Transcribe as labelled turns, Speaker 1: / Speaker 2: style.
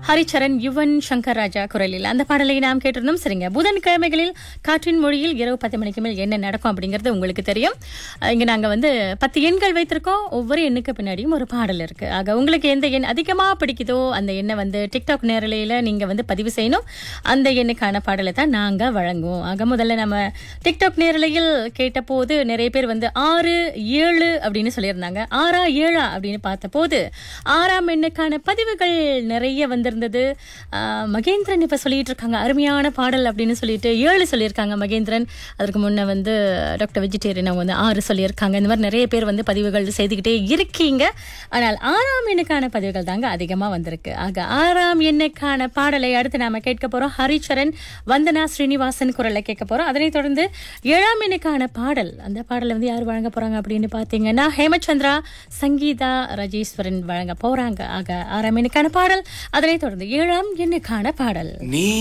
Speaker 1: ஹரிச்சரன் யுவன் சங்கர் ராஜா குரலில் அந்த பாடலை நாம் கேட்டிருந்தோம் சரிங்க புதன்கிழமைகளில் காற்றின் மொழியில் இரவு பத்து மணிக்கு மேல் என்ன நடக்கும் அப்படிங்கிறது உங்களுக்கு தெரியும் அஹ் இங்க நாங்க வந்து பத்து எண்கள் வைத்திருக்கோம் ஒவ்வொரு எண்ணுக்கு பின்னாடியும் ஒரு பாடல் இருக்கு ஆக உங்களுக்கு எந்த எண் அதிகமா பிடிக்குதோ அந்த எண்ணை வந்து டிக்டாக் நேரலையில நீங்க வந்து பதிவு செய்யணும் அந்த எண்ணுக்கான பாடலை தான் நாங்க வழங்குவோம் ஆக முதல்ல நம்ம டிக்டாக் நேரலையில் கேட்டபோது நிறைய பேர் வந்து ஆறு ஏழு அப்படின்னு சொல்லியிருந்தாங்க ஆறா ஏழா அப்படின்னு பார்த்தபோது ஆறாம் எண்ணுக்கான பதிவுகள் நிறைய வந்திருந்தது ஆஹ் மகேந்திரன் இப்ப சொல்லிட்டு இருக்காங்க அருமையான பாடல் அப்படின்னு சொல்லிட்டு ஏழு சொல்லியிருக்காங்க மகேந்திரன் அதற்கு முன்ன வந்து டாக்டர் வெஜிடேரியன் அவங்க வந்து ஆறு சொல்லியிருக்காங்க இந்த மாதிரி நிறைய பேர் வந்து பதிவுகள் செய்துக்கிட்டே இருக்கீங்க ஆனால் ஆறாம் எண்ணுக்கான பதிவுகள் தாங்க அதிகமா வந்திருக்கு ஆக ஆறாம் எண்ணுக்கான பாடலை அடுத்து நாம கேட்க போறோம் ஹரிச்சரன் வந்தனா ஸ்ரீனிவாசன் குரலை கேட்க போறோம் அதனைத் தொடர்ந்து ஏழாம் எண்ணுக்கான பாடல் அந்த பாடலை வந்து யார் வழங்க போறாங்க அப்படின்னு பாத்தீங்கன்னா ஹேமச்சந்திரா சங்கீதா ராஜேஸ்வரன் வழங்க போறாங்க ஆக ஆறாம் எண்ணுக்கான பாடல் அதனைத் தொடர்ந்து ஏழாம் எண்ணுக்கான பாடல்
Speaker 2: நீ